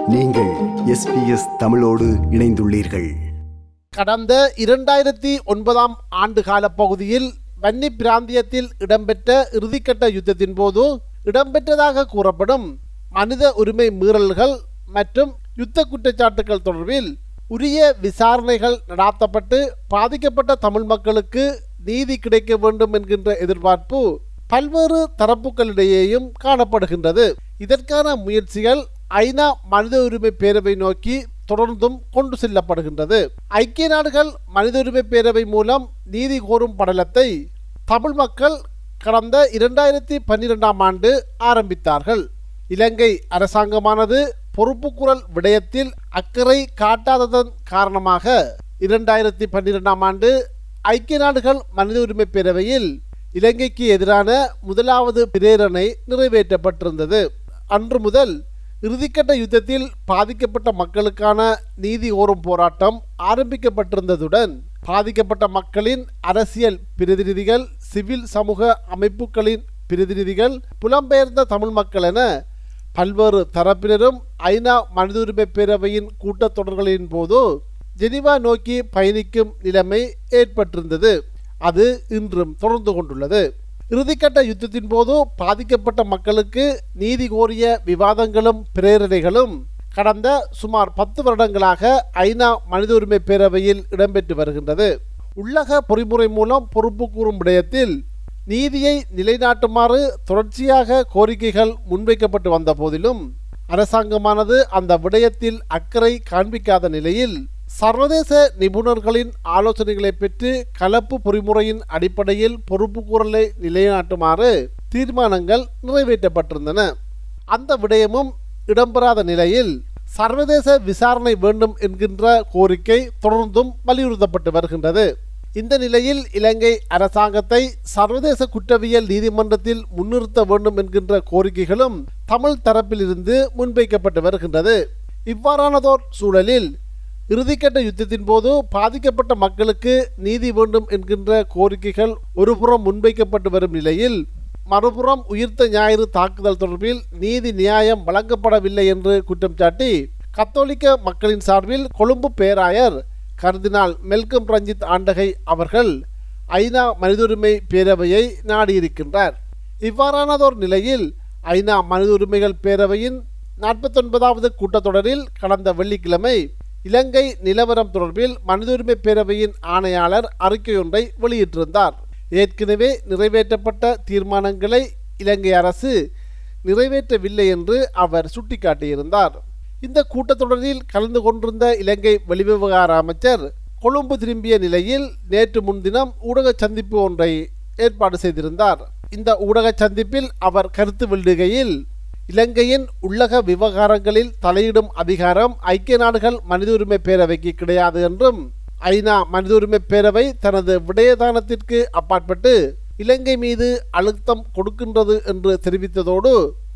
நீங்கள் எஸ்பிஎஸ் தமிழோடு இணைந்துள்ளீர்கள் கடந்த இரண்டாயிரத்தி ஒன்பதாம் ஆண்டு கால பகுதியில் வன்னி பிராந்தியத்தில் இடம்பெற்ற இறுதிக்கட்ட யுத்தத்தின் போது இடம்பெற்றதாக கூறப்படும் மனித உரிமை மீறல்கள் மற்றும் யுத்த குற்றச்சாட்டுகள் தொடர்பில் உரிய விசாரணைகள் நடாத்தப்பட்டு பாதிக்கப்பட்ட தமிழ் மக்களுக்கு நீதி கிடைக்க வேண்டும் என்கின்ற எதிர்பார்ப்பு பல்வேறு தரப்புகளிடையேயும் காணப்படுகின்றது இதற்கான முயற்சிகள் ஐநா மனித உரிமை பேரவை நோக்கி தொடர்ந்தும் கொண்டு செல்லப்படுகின்றது ஐக்கிய நாடுகள் மனித உரிமை பேரவை மூலம் நீதி கோரும் படலத்தை தமிழ் மக்கள் கடந்த இரண்டாயிரத்தி பன்னிரெண்டாம் ஆண்டு ஆரம்பித்தார்கள் இலங்கை அரசாங்கமானது பொறுப்புக்குரல் விடயத்தில் அக்கறை காட்டாததன் காரணமாக இரண்டாயிரத்தி பன்னிரெண்டாம் ஆண்டு ஐக்கிய நாடுகள் மனித உரிமை பேரவையில் இலங்கைக்கு எதிரான முதலாவது பிரேரணை நிறைவேற்றப்பட்டிருந்தது அன்று முதல் இறுதிக்கட்ட யுத்தத்தில் பாதிக்கப்பட்ட மக்களுக்கான நீதி கோரும் போராட்டம் ஆரம்பிக்கப்பட்டிருந்ததுடன் பாதிக்கப்பட்ட மக்களின் அரசியல் பிரதிநிதிகள் சிவில் சமூக அமைப்புகளின் பிரதிநிதிகள் புலம்பெயர்ந்த தமிழ் மக்கள் என பல்வேறு தரப்பினரும் ஐநா மனித உரிமை பேரவையின் கூட்டத்தொடர்களின் போது ஜெனிவா நோக்கி பயணிக்கும் நிலைமை ஏற்பட்டிருந்தது அது இன்றும் தொடர்ந்து கொண்டுள்ளது இறுதிக்கட்ட யுத்தத்தின் போது பாதிக்கப்பட்ட மக்களுக்கு நீதி கோரிய விவாதங்களும் பிரேரணைகளும் கடந்த சுமார் பத்து வருடங்களாக ஐநா மனித உரிமை பேரவையில் இடம்பெற்று வருகின்றது உள்ளக பொறிமுறை மூலம் பொறுப்பு கூறும் விடயத்தில் நீதியை நிலைநாட்டுமாறு தொடர்ச்சியாக கோரிக்கைகள் முன்வைக்கப்பட்டு வந்த போதிலும் அரசாங்கமானது அந்த விடயத்தில் அக்கறை காண்பிக்காத நிலையில் சர்வதேச நிபுணர்களின் ஆலோசனைகளை பெற்று கலப்பு பொறிமுறையின் அடிப்படையில் பொறுப்பு கூறலை நிலைநாட்டுமாறு தீர்மானங்கள் நிறைவேற்றப்பட்டிருந்தன அந்த விடயமும் இடம்பெறாத நிலையில் சர்வதேச விசாரணை வேண்டும் என்கின்ற கோரிக்கை தொடர்ந்தும் வலியுறுத்தப்பட்டு வருகின்றது இந்த நிலையில் இலங்கை அரசாங்கத்தை சர்வதேச குற்றவியல் நீதிமன்றத்தில் முன்னிறுத்த வேண்டும் என்கின்ற கோரிக்கைகளும் தமிழ் தரப்பிலிருந்து முன்வைக்கப்பட்டு வருகின்றது இவ்வாறானதோர் சூழலில் இறுதிக்கட்ட யுத்தத்தின் போது பாதிக்கப்பட்ட மக்களுக்கு நீதி வேண்டும் என்கின்ற கோரிக்கைகள் ஒருபுறம் முன்வைக்கப்பட்டு வரும் நிலையில் மறுபுறம் உயிர்த்த ஞாயிறு தாக்குதல் தொடர்பில் நீதி நியாயம் வழங்கப்படவில்லை என்று குற்றம் சாட்டி கத்தோலிக்க மக்களின் சார்பில் கொழும்பு பேராயர் கர்தினால் மெல்கம் ரஞ்சித் ஆண்டகை அவர்கள் ஐநா மனித உரிமை பேரவையை நாடியிருக்கின்றார் இவ்வாறானதோர் நிலையில் ஐநா மனித உரிமைகள் பேரவையின் நாற்பத்தொன்பதாவது கூட்டத்தொடரில் கடந்த வெள்ளிக்கிழமை இலங்கை நிலவரம் தொடர்பில் மனித உரிமை பேரவையின் ஆணையாளர் அறிக்கையொன்றை வெளியிட்டிருந்தார் ஏற்கனவே நிறைவேற்றப்பட்ட தீர்மானங்களை இலங்கை அரசு நிறைவேற்றவில்லை என்று அவர் சுட்டிக்காட்டியிருந்தார் இந்த கூட்டத்தொடரில் கலந்து கொண்டிருந்த இலங்கை வெளிவிவகார அமைச்சர் கொழும்பு திரும்பிய நிலையில் நேற்று முன்தினம் ஊடக சந்திப்பு ஒன்றை ஏற்பாடு செய்திருந்தார் இந்த ஊடக சந்திப்பில் அவர் கருத்து வெளியிடுகையில் இலங்கையின் உள்ளக விவகாரங்களில் தலையிடும் அதிகாரம் ஐக்கிய நாடுகள் மனித உரிமை பேரவைக்கு கிடையாது என்றும் ஐநா மனித உரிமை பேரவை தனது விடயதானத்திற்கு அப்பாற்பட்டு இலங்கை மீது அழுத்தம் கொடுக்கின்றது என்று தெரிவித்ததோடு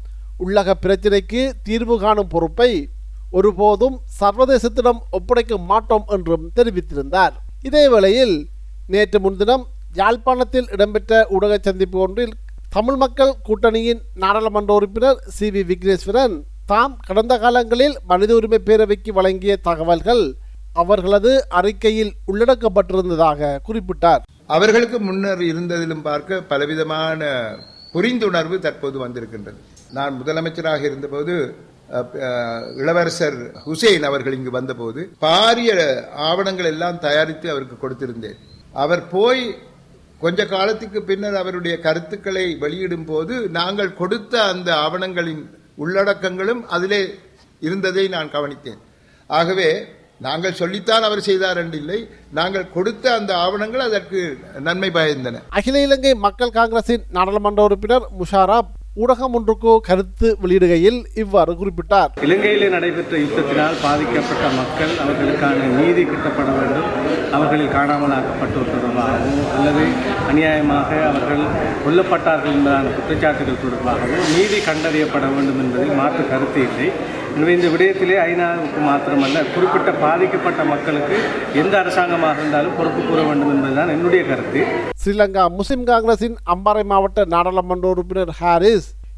உள்ளக பிரச்சினைக்கு தீர்வு காணும் பொறுப்பை ஒருபோதும் சர்வதேசத்திடம் ஒப்படைக்க மாட்டோம் என்றும் தெரிவித்திருந்தார் இதேவேளையில் நேற்று முன்தினம் யாழ்ப்பாணத்தில் இடம்பெற்ற ஊடக சந்திப்பு ஒன்றில் தமிழ் மக்கள் கூட்டணியின் நாடாளுமன்ற உறுப்பினர் சி வி விக்னேஸ்வரன் தாம் கடந்த காலங்களில் மனித உரிமை பேரவைக்கு வழங்கிய தகவல்கள் அவர்களது அறிக்கையில் உள்ளடக்கப்பட்டிருந்ததாக குறிப்பிட்டார் அவர்களுக்கு முன்னர் இருந்ததிலும் பார்க்க பலவிதமான புரிந்துணர்வு தற்போது வந்திருக்கின்றது நான் முதலமைச்சராக இருந்தபோது அஹ், அஹ், இளவரசர் ஹுசைன் அவர்கள் இங்கு வந்தபோது பாரிய ஆவணங்கள் எல்லாம் தயாரித்து அவருக்கு கொடுத்திருந்தேன் அவர் போய் கொஞ்ச காலத்துக்கு பின்னர் அவருடைய கருத்துக்களை வெளியிடும் போது நாங்கள் கொடுத்த அந்த ஆவணங்களின் உள்ளடக்கங்களும் அதிலே இருந்ததை நான் கவனித்தேன் ஆகவே நாங்கள் சொல்லித்தான் அவர் செய்தார் என்று இல்லை நாங்கள் கொடுத்த அந்த ஆவணங்கள் அதற்கு நன்மை பயந்தன அகில இலங்கை மக்கள் காங்கிரசின் நாடாளுமன்ற உறுப்பினர் முஷாரப் ஊடகம் ஒன்றுக்கு கருத்து வெளியிடுகையில் இவ்வாறு குறிப்பிட்டார் இலங்கையிலே நடைபெற்ற யுத்தத்தினால் பாதிக்கப்பட்ட மக்கள் அவர்களுக்கான நீதி கிட்டப்பட வேண்டும் அவர்களில் காணாமலாக்கப்பட்டோர் தொடர்பாகவோ அல்லது அநியாயமாக அவர்கள் கொல்லப்பட்டார்கள் என்பதான குற்றச்சாட்டுகள் தொடர்பாகவோ நீதி கண்டறியப்பட வேண்டும் என்பதில் மாற்று கருத்து இல்லை எனவே இந்த விடயத்திலே ஐநாவுக்கு மாத்திரமல்ல குறிப்பிட்ட பாதிக்கப்பட்ட மக்களுக்கு எந்த அரசாங்கமாக இருந்தாலும் பொறுப்பு கூற வேண்டும் என்பதுதான் என்னுடைய கருத்து ஸ்ரீலங்கா முஸ்லிம் காங்கிரசின் அம்பாறை மாவட்ட நாடாளுமன்ற உறுப்பினர் ஹாரிஸ்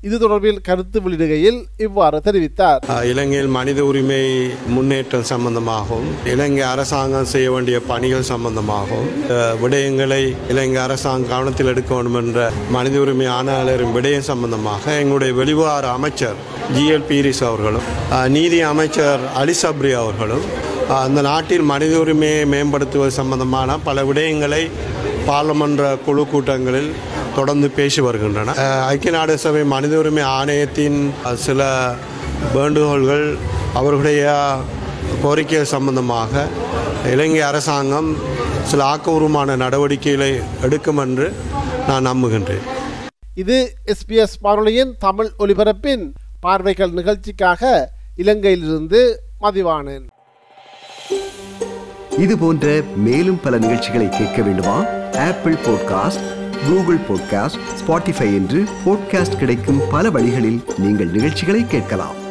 இது தொடர்பில் கருத்து வெளியிடுகையில் இவ்வாறு தெரிவித்தார் அஹ், இலங்கையில் மனித உரிமை முன்னேற்றம் சம்பந்தமாகவும் இலங்கை அரசாங்கம் செய்ய வேண்டிய பணிகள் சம்பந்தமாகவும் அஹ், விடயங்களை இலங்கை அரசாங்கம் கவனத்தில் எடுக்க வேண்டும் என்ற மனித உரிமை ஆணையாளரின் விடயம் சம்பந்தமாக எங்களுடைய வெளிவார அமைச்சர் ஜிஎல் பீரிஸ் அவர்களும் அஹ், நீதி அமைச்சர் அலி சப்ரி அவர்களும் அஹ், அந்த நாட்டில் மனித உரிமையை மேம்படுத்துவது சம்பந்தமான பல விடயங்களை பாராளுமன்ற குழு கூட்டங்களில் தொடர்ந்து பேசி வருகின்றன அஹ், ஐக்கிய நாடு சபை மனித உரிமை ஆணையத்தின் அஹ், சில வேண்டுகோள்கள் அவர்களுடைய கோரிக்கைகள் சம்பந்தமாக இலங்கை அரசாங்கம் சில ஆக்கபூர்வமான நடவடிக்கைகளை எடுக்கும் என்று நான் நம்புகின்றேன் இது எஸ்பிஎஸ் வானொலியின் தமிழ் ஒலிபரப்பின் பார்வைகள் நிகழ்ச்சிக்காக இலங்கையிலிருந்து மதிவானேன் இது போன்ற மேலும் பல நிகழ்ச்சிகளை கேட்க வேண்டுமா Apple podcast Google podcast Spotify என்று பாட்காஸ்ட் கிடைக்கும் பல வழிகளில் நீங்கள் நிகழ்ச்சிகளை கேட்கலாம்